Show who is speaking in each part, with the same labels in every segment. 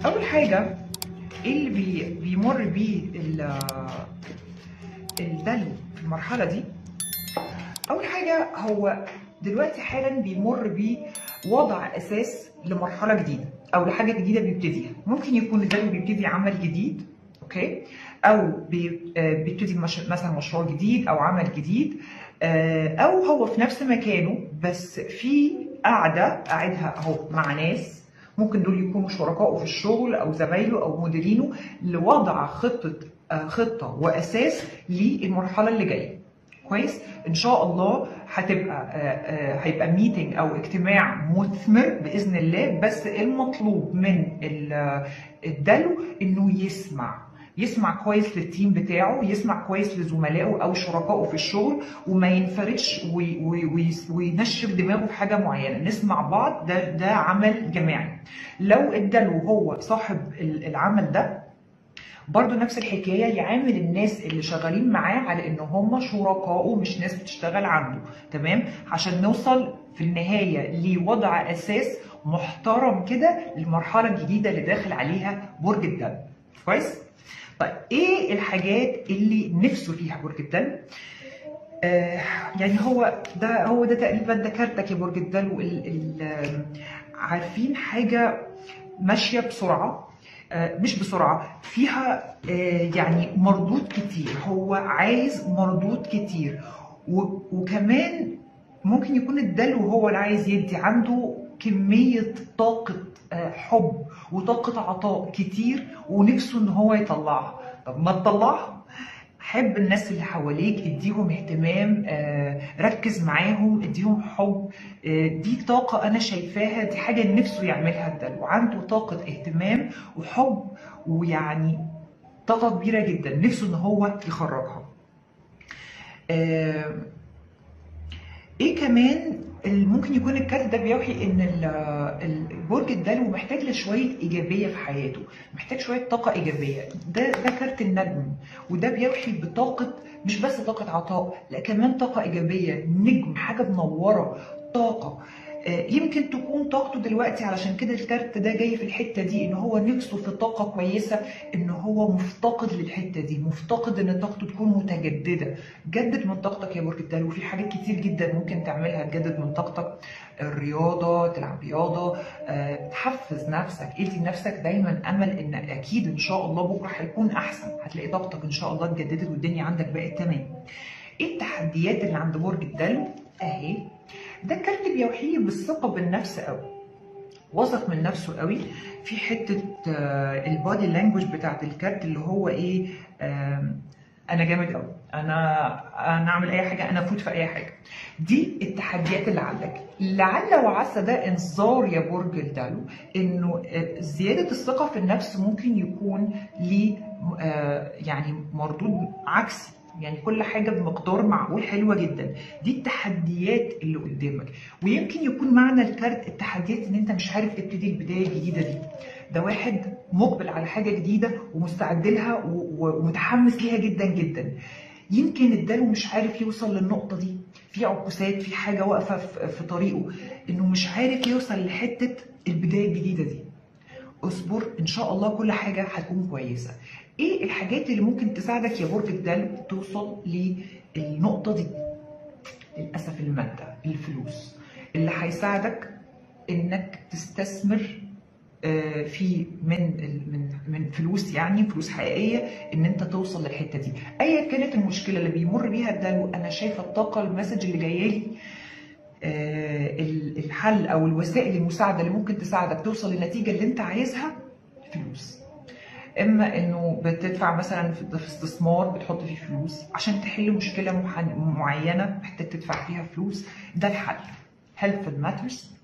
Speaker 1: اول حاجه ايه اللي بي بيمر بيه ال- الدلو في المرحله دي اول حاجه هو دلوقتي حالا بيمر بوضع اساس لمرحله جديده او لحاجه جديده بيبتديها ممكن يكون الدلو بيبتدي عمل جديد اوكي او بي- آه، بيبتدي مش- مثلا مشروع جديد او عمل جديد آه، او هو في نفس مكانه بس في قاعده قاعدها اهو مع ناس ممكن دول يكونوا شركائه في الشغل او زمايله او مديرينه لوضع خطه آه، خطه واساس للمرحله اللي جايه كويس ان شاء الله هتبقى آه، آه، هيبقى ميتنج او اجتماع مثمر باذن الله بس المطلوب من ال- الدلو انه يسمع يسمع كويس للتيم بتاعه يسمع كويس لزملائه او شركائه في الشغل وما ينفردش وي- وي- وي- وينشف دماغه في حاجه معينه نسمع بعض ده ده عمل جماعي لو الدلو هو صاحب ال- العمل ده برضو نفس الحكاية يعامل الناس اللي شغالين معاه على ان هم شركائه مش ناس بتشتغل عنده تمام عشان نوصل في النهاية لوضع اساس محترم كده للمرحلة الجديدة اللي داخل عليها برج الدلو كويس طيب ايه الحاجات اللي نفسه فيها برج الدلو آه يعني هو ده هو ده تقريبا ده كارتك يا برج الدلو ال- ال- عارفين حاجة ماشية بسرعة آه، مش بسرعة فيها آه، يعني مردود كتير هو عايز مردود كتير و- وكمان ممكن يكون الدلو هو اللي عايز يدي عنده كمية طاقة آه، حب وطاقة عطاء كتير ونفسه ان هو يطلعها طب ما تطلعها حب الناس اللي حواليك اديهم اهتمام آه، ركز معاهم اديهم حب آه، دي طاقة أنا شايفاها دي حاجة نفسه يعملها الدلو عنده طاقة اهتمام وحب ويعني طاقة كبيرة جدا نفسه إن هو يخرجها آه، ايه كمان ال- ممكن يكون الكارت ده بيوحي ان ال- ال- برج الدلو محتاج لشويه ايجابيه في حياته محتاج شويه طاقه ايجابيه ده ده كارت النجم وده بيوحي بطاقه مش بس طاقه عطاء لا كمان طاقه ايجابيه نجم حاجه منوره طاقه آه، يمكن تكون طاقته دلوقتي علشان كده الكارت ده جاي في الحته دي ان هو نفسه في طاقه كويسه ان هو مفتقد للحته دي مفتقد ان طاقته تكون متجدده جدد من طاقتك يا برج الدلو في حاجات كتير جدا ممكن تعملها تجدد من طاقتك الرياضه تلعب رياضه آه، تحفز نفسك ادي لنفسك دايما امل ان اكيد ان شاء الله بكره هيكون احسن هتلاقي طاقتك ان شاء الله اتجددت والدنيا عندك بقت تمام ايه التحديات اللي عند برج الدلو اهي ده كارت بيوحيه بالثقه بالنفس قوي واثق من نفسه قوي في حته البادي لانجوج بتاعت الكارت اللي هو ايه آم، انا جامد قوي انا انا اعمل اي حاجه انا افوت في اي حاجه دي التحديات اللي عندك لعل وعسى ده انذار يا برج الدلو انه آه، زياده الثقه في النفس ممكن يكون ليه آه، يعني مردود عكسي يعني كل حاجه بمقدار معقول حلوه جدا دي التحديات اللي قدامك ويمكن يكون معنى الكارت التحديات ان انت مش عارف تبتدي البدايه الجديده دي ده واحد مقبل على حاجه جديده ومستعد لها و- و- ومتحمس ليها جدا جدا يمكن الدلو مش عارف يوصل للنقطه دي في عكوسات في حاجه واقفه في في طريقه انه مش عارف يوصل لحته البدايه الجديده دي اصبر ان شاء الله كل حاجه هتكون كويسه ايه الحاجات اللي ممكن تساعدك يا برج الدلو توصل للنقطه دي للاسف الماده الفلوس اللي هيساعدك انك تستثمر آه، في من ال- من من فلوس يعني فلوس حقيقيه ان انت توصل للحته دي ايا كانت المشكله اللي بيمر بيها الدلو انا شايفه الطاقه المسج اللي جايه لي آه، ال- الحل او الوسائل المساعده اللي ممكن تساعدك توصل للنتيجه اللي انت عايزها فلوس اما انه بتدفع مثلا في في استثمار بتحط فيه فلوس عشان تحل مشكله مح- معينه محتاج تدفع فيها فلوس ده الحل هيلث ماترز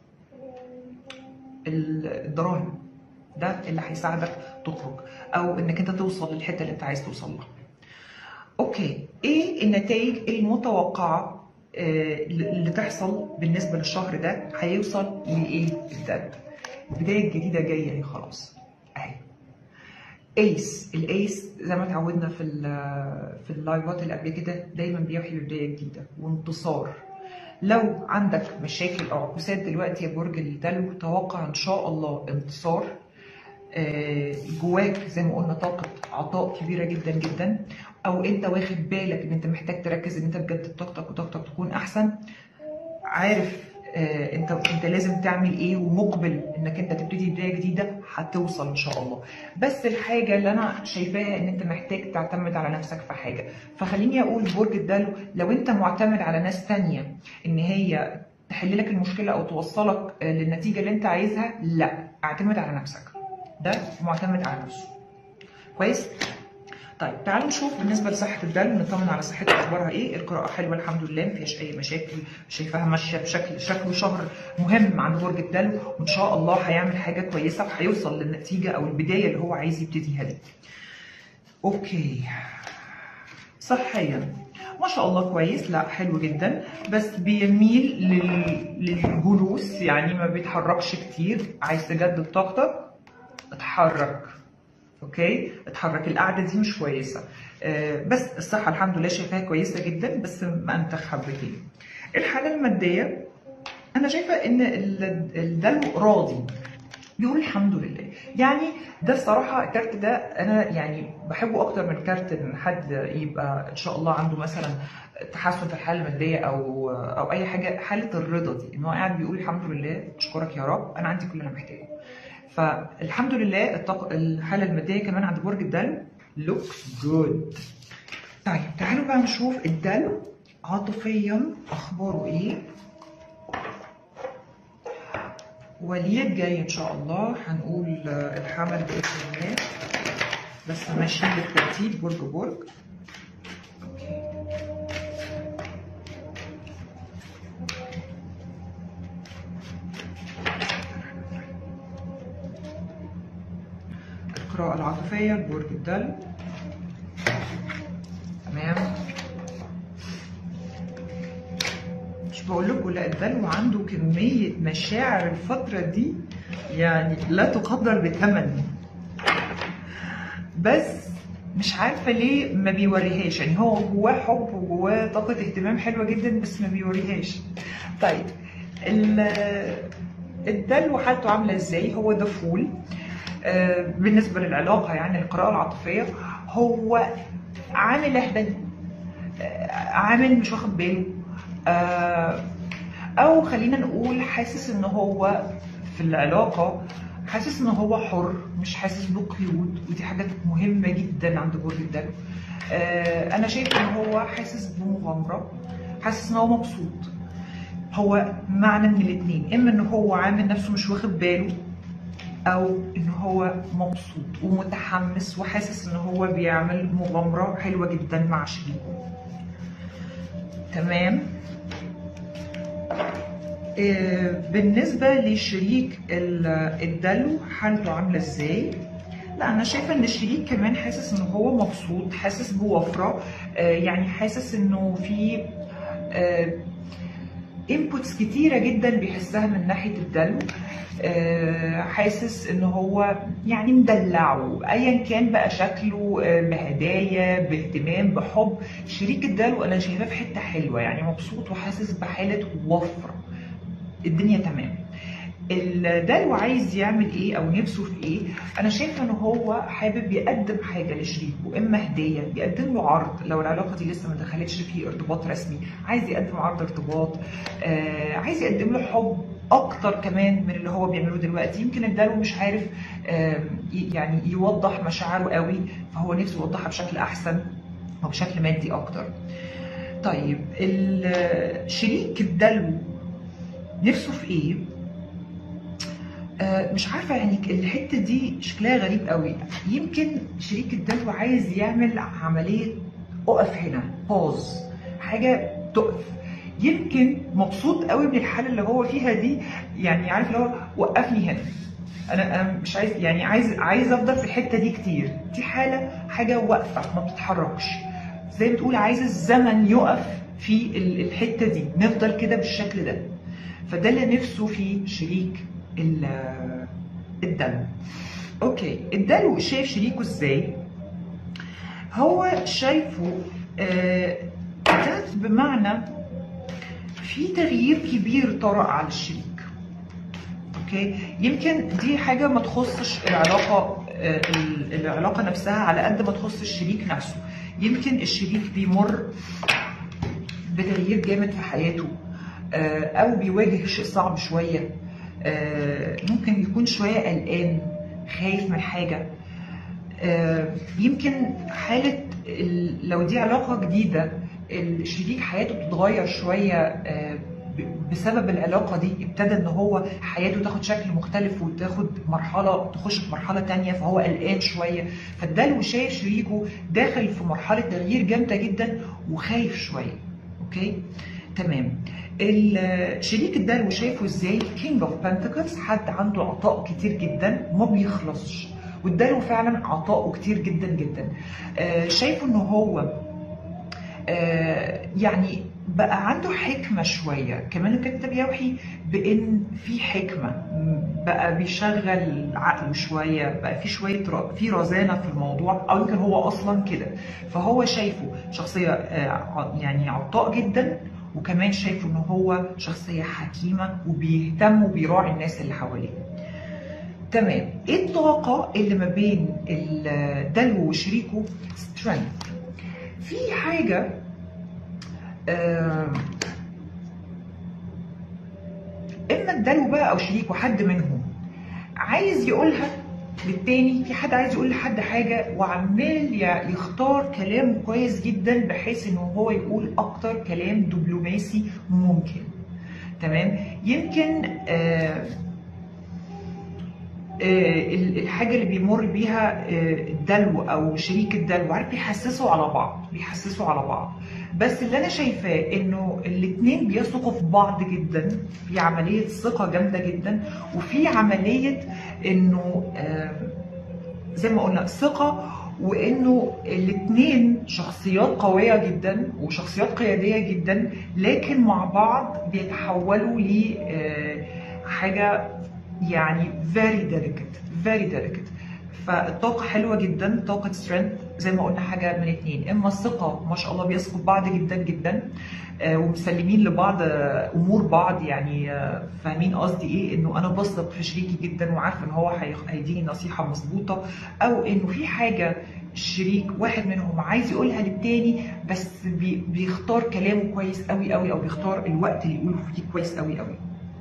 Speaker 1: الدراهم ده اللي هيساعدك تخرج او انك انت توصل للحته اللي انت عايز توصل لها اوكي ايه النتائج المتوقعه آه، اللي تحصل بالنسبه للشهر ده هيوصل لايه الدرب البدايه الجديده جايه اهي خلاص اهي ايس الايس زي ما اتعودنا في ال- في اللايفات اللي قبل كده دايما بيوحي ببدايه جديده وانتصار لو عندك مشاكل او عكوسات دلوقتي يا برج الدلو توقع ان شاء الله انتصار آه، جواك زي ما قلنا طاقه عطاء كبيره جدا جدا او انت واخد بالك ان انت محتاج تركز ان انت بجد طاقتك وطاقتك تكون احسن عارف آه، انت انت لازم تعمل ايه ومقبل انك انت تبتدي بدايه جديده هتوصل ان شاء الله بس الحاجه اللي انا شايفاها ان انت محتاج تعتمد على نفسك في حاجه فخليني اقول برج الدلو لو انت معتمد على ناس تانية ان هي تحل لك المشكله او توصلك آه، للنتيجه اللي انت عايزها لا اعتمد على نفسك ده معتمد على نفسه كويس طيب تعالوا نشوف بالنسبه لصحه الدلو نطمن على صحته اخبارها ايه القراءه حلوه الحمد لله ما فيهاش اي مشاكل شايفاها ماشيه بشكل شكله شهر مهم عند برج الدلو وان شاء الله هيعمل حاجه كويسه وهيوصل للنتيجه او البدايه اللي هو عايز يبتديها دي اوكي صحيا ما شاء الله كويس لا حلو جدا بس بيميل لل... للجلوس يعني ما بيتحركش كتير عايز تجدد طاقتك اتحرك اوكي اتحرك القعده دي مش كويسه آه، بس الصحه الحمد لله شايفاها كويسه جدا بس مأنتخ حبتين الحاله الماديه انا شايفه ان ال- الدلو راضي بيقول الحمد لله يعني ده الصراحه الكارت ده انا يعني بحبه اكتر من كارت ان حد يبقى ان شاء الله عنده مثلا تحسن في الحاله الماديه او او اي حاجه حاله الرضا دي ان هو قاعد بيقول الحمد لله اشكرك يا رب انا عندي كل اللي انا محتاجه فالحمد لله الطاق... الحاله الماديه كمان عند برج الدلو looks good طيب تعالوا بقى نشوف الدلو عاطفيا اخباره ايه وليد جاي ان شاء الله هنقول آه، الحمل باذن الله بس ماشيين بالترتيب برج برج أوكي. القراءة العاطفية برج الدلو تمام مش بقول لكم لا الدلو عنده كمية مشاعر الفترة دي يعني لا تقدر بثمن بس مش عارفة ليه ما بيوريهاش يعني هو جواه حب وجواه طاقة اهتمام حلوة جدا بس ما بيوريهاش طيب ال- الدلو حالته عاملة ازاي هو ده فول آه، بالنسبة للعلاقة يعني القراءة العاطفية هو عامل اهبل آه، عامل مش واخد باله آه، او خلينا نقول حاسس ان هو في العلاقة حاسس ان هو حر مش حاسس بقيود ودي حاجة مهمة جدا عند برج الدلو آه، انا شايف ان هو حاسس بمغامرة حاسس ان هو مبسوط هو معنى من الاتنين اما ان هو عامل نفسه مش واخد باله او ان هو مبسوط ومتحمس وحاسس ان هو بيعمل مغامرة حلوة جدا مع شريكه تمام آه، بالنسبة لشريك ال- الدلو حالته عاملة ازاي؟ لا انا شايفة ان الشريك كمان حاسس ان هو مبسوط حاسس بوفرة آه، يعني حاسس انه في انبوتس كتيرة جدا بيحسها من ناحية الدلو آه، حاسس ان هو يعني مدلعه ايا كان بقى شكله آه، بهدايا باهتمام بحب شريك الدلو انا شايفاه في حته حلوه يعني مبسوط وحاسس بحاله وفره الدنيا تمام الدلو عايز يعمل ايه او نفسه في ايه انا شايفه ان هو حابب يقدم حاجه لشريكه اما هديه بيقدم له عرض لو العلاقه دي لسه ما دخلتش في ارتباط رسمي عايز يقدم عرض ارتباط آه عايز يقدم له حب اكتر كمان من اللي هو بيعمله دلوقتي يمكن الدلو مش عارف آه يعني يوضح مشاعره قوي فهو نفسه يوضحها بشكل احسن او بشكل مادي اكتر طيب ال- شريك الدلو نفسه في ايه آه، مش عارفه يعني الحته دي شكلها غريب قوي يمكن شريك الدلو عايز يعمل عمليه اقف هنا باوز حاجه تقف يمكن مبسوط قوي من الحاله اللي هو فيها دي يعني عارف اللي هو وقفني هنا انا انا مش عايز يعني عايز عايز افضل في الحته دي كتير دي حاله حاجه واقفه ما بتتحركش زي ما بتقول عايز الزمن يقف في ال- الحته دي نفضل كده بالشكل ده فده اللي نفسه فيه شريك ال- الدلو اوكي الدلو شايف شريكه ازاي هو شايفه آه، ده بمعنى في تغيير كبير طرأ على الشريك اوكي يمكن دي حاجه ما تخصش العلاقه آه، ال- العلاقه نفسها على قد ما تخص الشريك نفسه يمكن الشريك بيمر بتغيير جامد في حياته آه، او بيواجه شيء صعب شويه آه، ممكن يكون شويه قلقان خايف من حاجه آه، يمكن حاله ال- لو دي علاقه جديده الشريك حياته بتتغير شويه آه، ب- بسبب العلاقه دي ابتدى ان هو حياته تاخد شكل مختلف وتاخد مرحله تخش في مرحله تانية فهو قلقان شويه فالدلو شايف شريكه داخل في مرحله تغيير جامده جدا وخايف شويه اوكي تمام ال- شريك الدلو شايفه ازاي كينج اوف بنتكلز حد عنده عطاء كتير جدا ما بيخلصش والدلو فعلا عطاؤه كتير جدا جدا آه، شايفه ان هو آه، يعني بقى عنده حكمة شوية كمان الكتاب يوحي بإن في حكمة م، بقى بيشغل عقله شوية بقى في شوية ر- في رزانة في الموضوع أو يمكن هو أصلا كده فهو شايفه شخصية آه، ع- يعني عطاء جدا وكمان شايفه إن هو شخصية حكيمة وبيهتم وبيراعي الناس اللي حواليه تمام ايه الطاقة اللي ما بين الدلو وشريكه strength في حاجة آم، اما الدلو بقى او شريكه حد منهم عايز يقولها للتاني في حد عايز يقول لحد حاجة وعمال ي- يختار كلام كويس جدا بحيث ان هو يقول اكتر كلام دبلوماسي ممكن تمام يمكن آه آه، ال- الحاجه اللي بيمر بيها آه، الدلو او شريك الدلو عارف بيحسسوا على بعض بيحسسوا على بعض بس اللي انا شايفاه انه الاتنين بيثقوا في بعض جدا في عمليه ثقه جامده جدا وفي عمليه انه آه، زي ما قلنا ثقه وانه الاتنين شخصيات قويه جدا وشخصيات قياديه جدا لكن مع بعض بيتحولوا ل آه، حاجه يعني very delicate very delicate فالطاقة حلوة جدا طاقة strength زي ما قلنا حاجة من اتنين اما الثقة ما شاء الله بيثقوا في بعض جدا جدا آه، ومسلمين لبعض آه، امور بعض يعني آه، فاهمين قصدي ايه انه انا بثق في شريكي جدا وعارفه ان هو هي- هيديني نصيحة مظبوطة او انه في حاجة الشريك واحد منهم عايز يقولها للتاني بس بي- بيختار كلامه كويس قوي قوي او بيختار الوقت اللي يقوله فيه كويس قوي قوي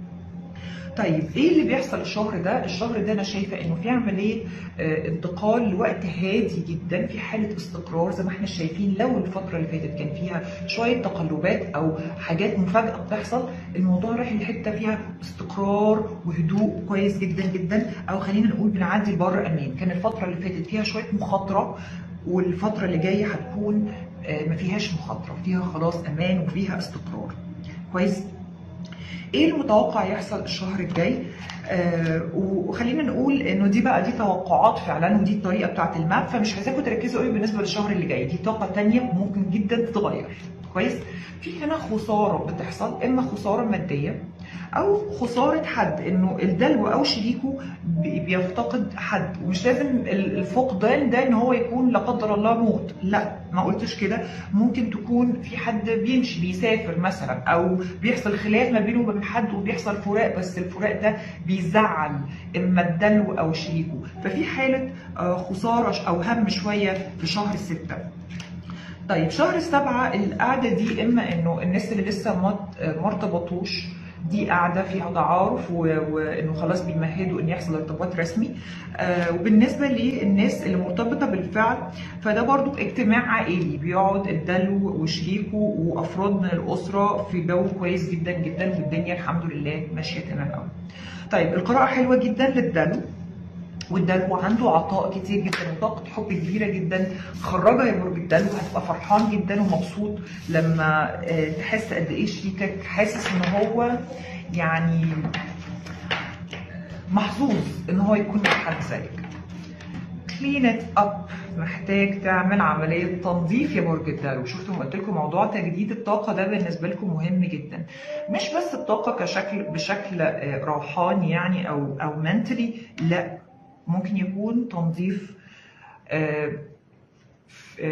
Speaker 1: طيب ايه اللي بيحصل الشهر ده؟ الشهر ده انا شايفه انه في عمليه آه، انتقال لوقت هادي جدا في حاله استقرار زي ما احنا شايفين لو الفتره اللي فاتت كان فيها شويه تقلبات او حاجات مفاجاه بتحصل الموضوع رايح لحته فيها استقرار وهدوء كويس جدا جدا او خلينا نقول بنعدي البر امان كان الفتره اللي فاتت فيها شويه مخاطره والفتره اللي جايه هتكون آه، ما فيهاش مخاطره فيها خلاص امان وفيها استقرار كويس ايه المتوقع يحصل الشهر الجاي آه وخلينا نقول انه دي بقى دي توقعات فعلا ودي الطريقه بتاعت الماب فمش عايزاكم تركزوا قوي بالنسبه للشهر اللي جاي دي طاقه تانية ممكن جدا تتغير كويس في هنا خساره بتحصل اما خساره ماديه او خساره حد انه الدلو او شريكه بي- بيفتقد حد ومش لازم ال- الفقدان ده ان هو يكون لا قدر الله موت لا ما قلتش كده ممكن تكون في حد بيمشي بيسافر مثلا او بيحصل خلاف ما بينه وبين حد وبيحصل فراق بس الفراق ده بيزعل اما الدلو او شريكه ففي حاله آه، خساره او هم شويه في شهر ستة طيب شهر سبعة القعدة دي إما إنه الناس اللي لسه ما ما ارتبطوش دي قاعدة فيها تعارف و- وإنه خلاص بيمهدوا إن يحصل ارتباط رسمي آه، وبالنسبة للناس اللي مرتبطة بالفعل فده برضو اجتماع عائلي بيقعد الدلو وشريكه وأفراد من الأسرة في جو كويس جدا جدا والدنيا الحمد لله ماشية تمام قوي طيب القراءة حلوة جدا للدلو والدلو عنده عطاء كتير جدا وطاقة حب كبيرة جدا خرجها يا برج الدلو هتبقى فرحان جدا ومبسوط لما آه، تحس قد ايه شريكك حاسس ان هو يعني محظوظ ان هو يكون مع حد زيك كلين ات اب محتاج تعمل عمليه تنظيف يا برج الدلو شفتوا قلت لكم موضوع تجديد الطاقه ده بالنسبه لكم مهم جدا مش بس الطاقه كشكل بشكل آه، روحاني يعني او او منتلي لا ممكن يكون تنظيف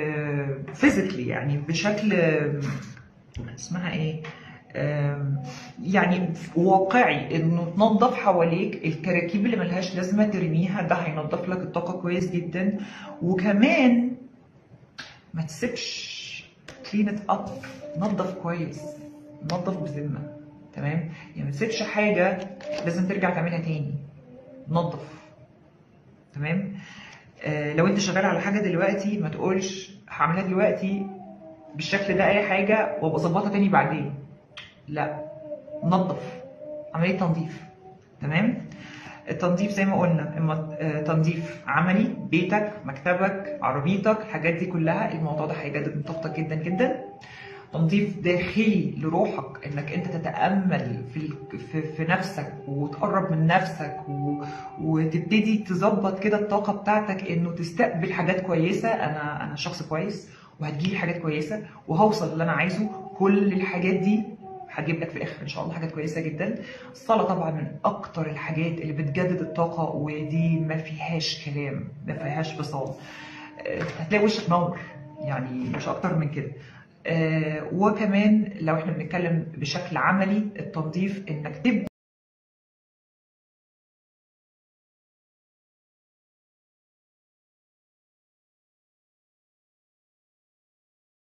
Speaker 1: فيزيكلي يعني بشكل آه، اسمها ايه آم، يعني واقعي انه تنظف حواليك الكراكيب اللي ملهاش لازمه ترميها ده هينظف لك الطاقه كويس جدا وكمان ما تسيبش كلين ات اب نظف كويس نظف بذمه تمام يعني ما تسيبش حاجه لازم ترجع تعملها تاني نظف تمام آه لو انت شغال على حاجه دلوقتي ما تقولش هعملها دلوقتي بالشكل ده اي حاجه وابقى اظبطها تاني بعدين لا نظف عمليه تنظيف تمام التنظيف زي ما قلنا اما آه، تنظيف عملي بيتك مكتبك عربيتك الحاجات دي كلها الموضوع ده هيجدد من طاقتك جدا جدا تنظيف داخلي لروحك انك انت تتامل في ال- في, في نفسك وتقرب من نفسك و... وتبتدي تظبط كده الطاقه بتاعتك انه تستقبل حاجات كويسه انا انا شخص كويس وهتجيلي حاجات كويسه وهوصل اللي انا عايزه كل الحاجات دي هتجيب لك في الاخر ان شاء الله حاجات كويسه جدا الصلاه طبعا من اكتر الحاجات اللي بتجدد الطاقه ودي ما فيهاش كلام ما فيهاش فصال آه، هتلاقي وشك نور يعني مش اكتر من كده آه، وكمان لو احنا بنتكلم بشكل عملي التنظيف انك تبدا